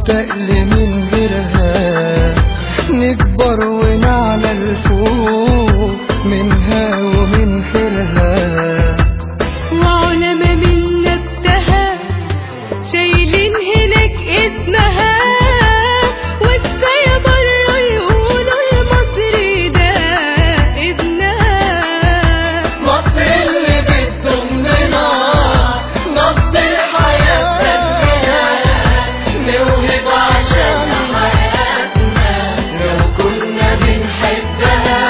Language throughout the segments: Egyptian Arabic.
مشتاق لي من غيرها نكبر ونعلى الفوق منها ومن خيرها وعلماء من نبتها شايلين هناك اسمها وكفاية بره يقولوا المصري ده ابنها مصر اللي بتضمنا نبض الحياة قلبنا نوهب عشان حياتنا لو كنا بنحبها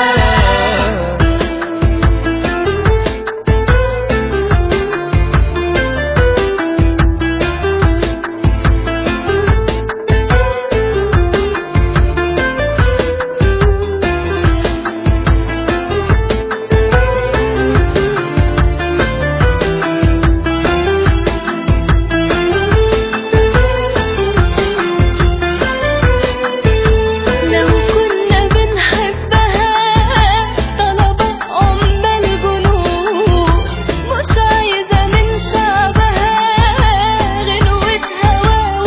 لو كنا بنحبها طلبت أم الجنود مش عايزة من شعبها غنوة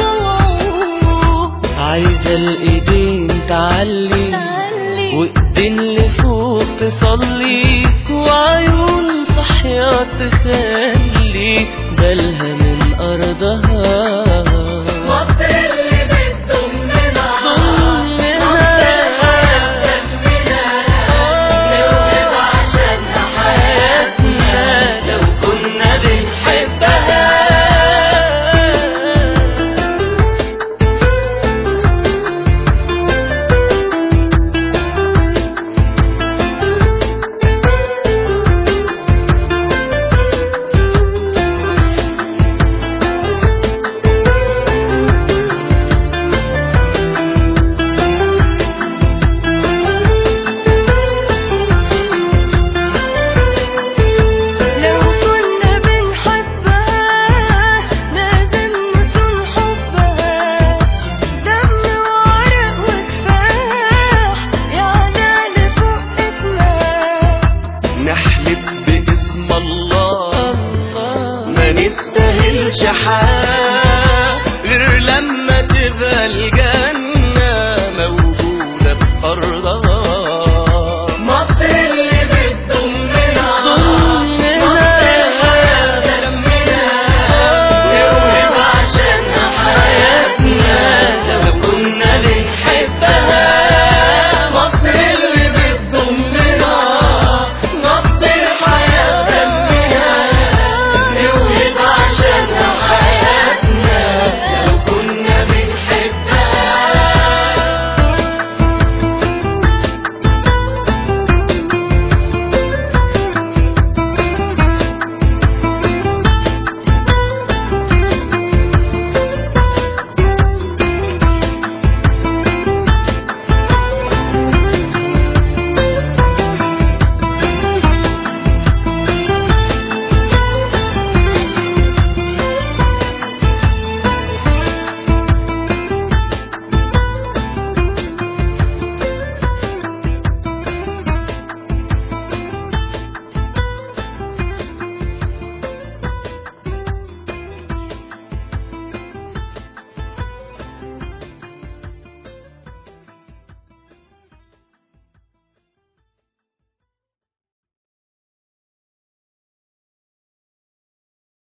هوا عايزة الايدين تعلي تعلي وايدين لفوق تصلي وعيون صحية تخلي بالها من ارضها مصر اللي بتضمنا نوهب عشان حياتنا لو كنا بنحبها لو كنا بنحبها لازم نصون حبها دم وعرق وكفاح يعني لفوق اسمها نحلف باسم الله ما نستاهلش حاجة غير لما تبقى الجنة